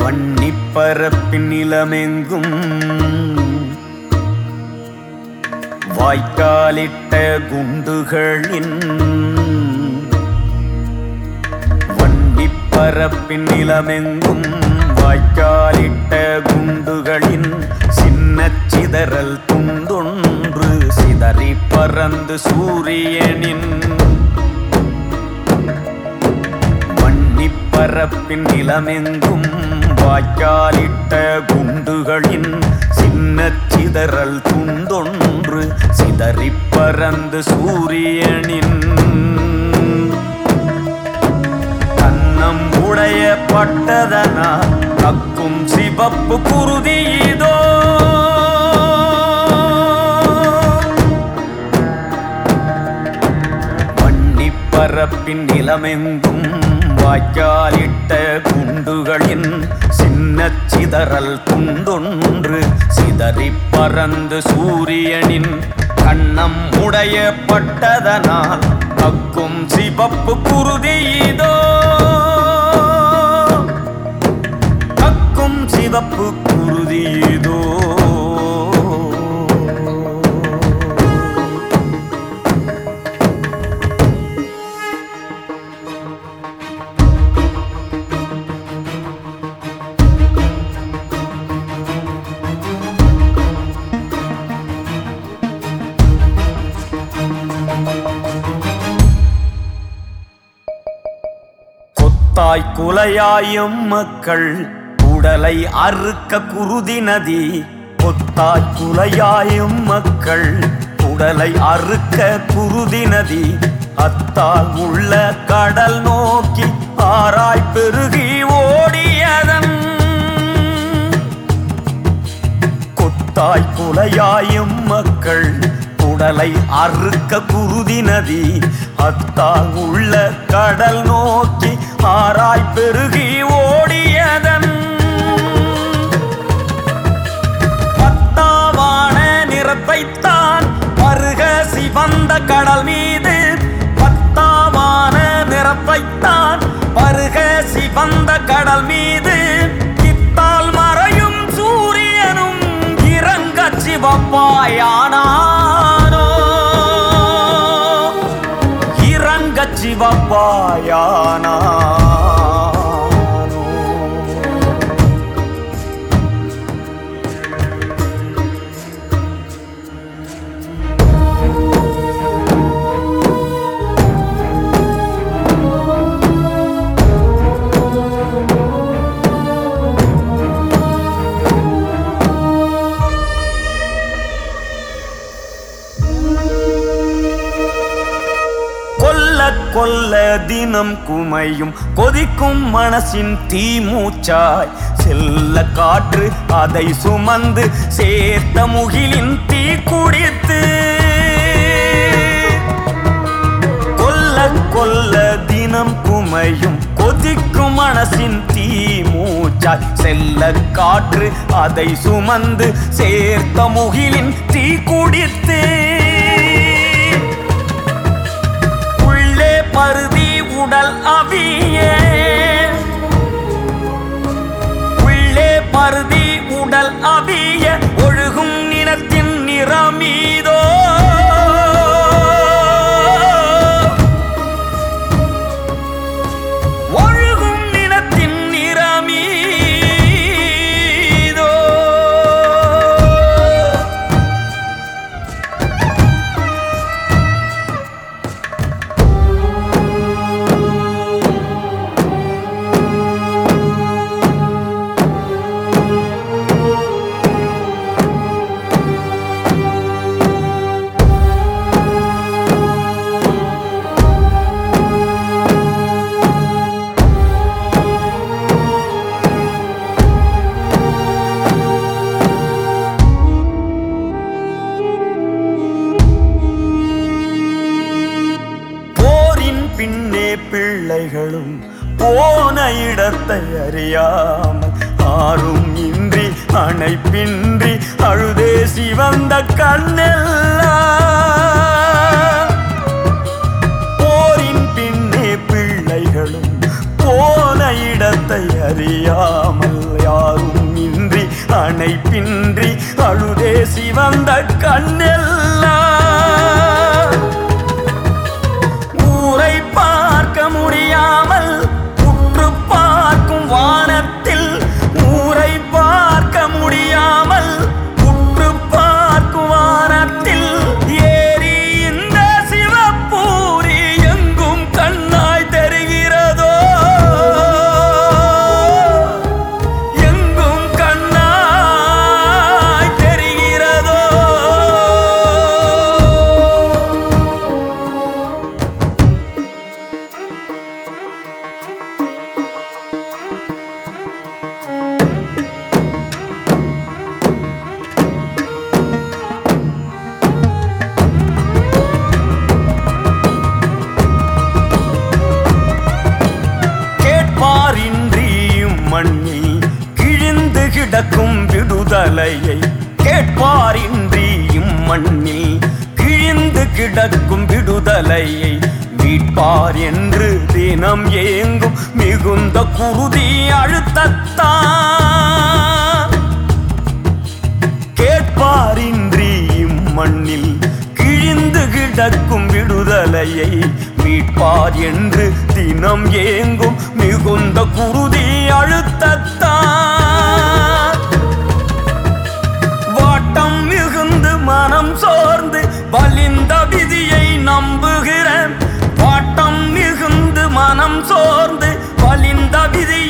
வன்னிப்பரப்பின் நிலமெங்கும் வாய்க்காலிட்ட குண்டுகளின் வன்னிப்பரப்பின் நிலமெங்கும் வாய்க்காலிட்ட குண்டுகளின் சின்ன சிதறல் துண்டொன்று சிதறி பறந்து சூரியனின் வன்னிப்பரப்பின் நிலமெங்கும் வாய்க்காலிட்ட குண்டுகளின் சின்ன சிதறல் துண்டொன்று சிதறி பறந்து சூரியனின் கன்னம் உடைய பட்டதனா கக்கும் சிவப்பு குருதி இதோ வன்னிப்பரப்பின் நிலமெங்கும் வாய்க்காலிட்ட குண்டுகளின் சின்ன சிதறல் துண்டொன்று சிதறி பறந்து சூரியனின் கண்ணம் உடைய பட்டதனால் கக்கும் சிவப்பு குருதி இதோ கக்கும் சிவப்பு குருதி இதோ கொத்தாய் குலையாயும் மக்கள் உடலை அறுக்க குருதி நதி கொத்தாய் குலையாயும் மக்கள் உடலை அறுக்க குருதி நதி அத்தால் உள்ள கடல் நோக்கி ஆராய் பெருகி ஓடியதன் கொத்தாய் குலையாயும் மக்கள் உடலை அறுக்க குருதி நதி அத்தால் உள்ள கடல் நோக்கி ஆராய் பெருகி ஓடியதன் பத்தாவான நிறத்தைத்தான் பருக சிவந்த கடல் மீது பத்தாவான நிறத்தைத்தான் பருக சிவந்த கடல் மீது இத்தால் மறையும் சூரியனும் இறங்க சிவப்பாயானானோ இறங்க சிவப்பாயானானோ கொல்ல கொல்ல தினம் குமையும் கொதிக்கும் மனசின் தீ மூச்சாய் செல்ல காற்று அதை சுமந்து சேர்த்த முகிலின் தீ குடித்து கொல்ல கொல்ல தினம் குமையும் கொதிக்கும் மனசின் தீ மூச்சாய் செல்ல காற்று அதை சுமந்து சேர்த்த முகிலின் தீ குடித்து உள்ளே பருதி உடல் அவியே உள்ளே பருதி உடல் அவிய ஒழுகும் நிறத்தின் நிறமீதோ ஒழுகும் நிறத்தின் நிறமீதோ போரின் பின்னே பிள்ளைகளும் போன இடத்தை அறியாமல் ஆரும் இன்றி அணைப்பின்றி அழுதே சிவந்த கண்ணெல்லாம் போரின் பின்னே பிள்ளைகளும் போன இடத்தை அறியாமல் அணைப்பின்றி அழுதே சிவந்த கண்ணெல்லாம் ஊரை பார்க்க முடியாமல் உற்று பார்க்கும் வானத்தில் ஊரை பார்க்க முடியாமல் உற்று பார்க்கும் வானத்தில் ஏறி இந்த சிவப்பூரி எங்கும் கண்ணாய் தெரிகிறதோ எங்கும் கண்ணாய் தெரிகிறதோ கேட்பாரின்றியும் மண்ணில் கிழிந்து கிடக்கும் விடுதலையை கேட்பாரின்றியும் மண்ணில் கிழிந்து கிடக்கும் விடுதலையை மீட்பார் என்று தினம் ஏங்கும் மிகுந்த குருதி அழுத்தத்தான் கேட்பாரின்றி இம்மண்ணில் கிழிந்து கிடக்கும் விடுதலையை மீட்பார் என்று தினம் ஏங்கும் மிகுந்த குருதி அழுத்தத்தான் வாட்டம் மிகுந்து மனம் சோர்ந்து வலிந்த விதியை நம்புகிறேன் வாட்டம் மிகுந்து மனம் சோர்ந்து வலிந்த விதியை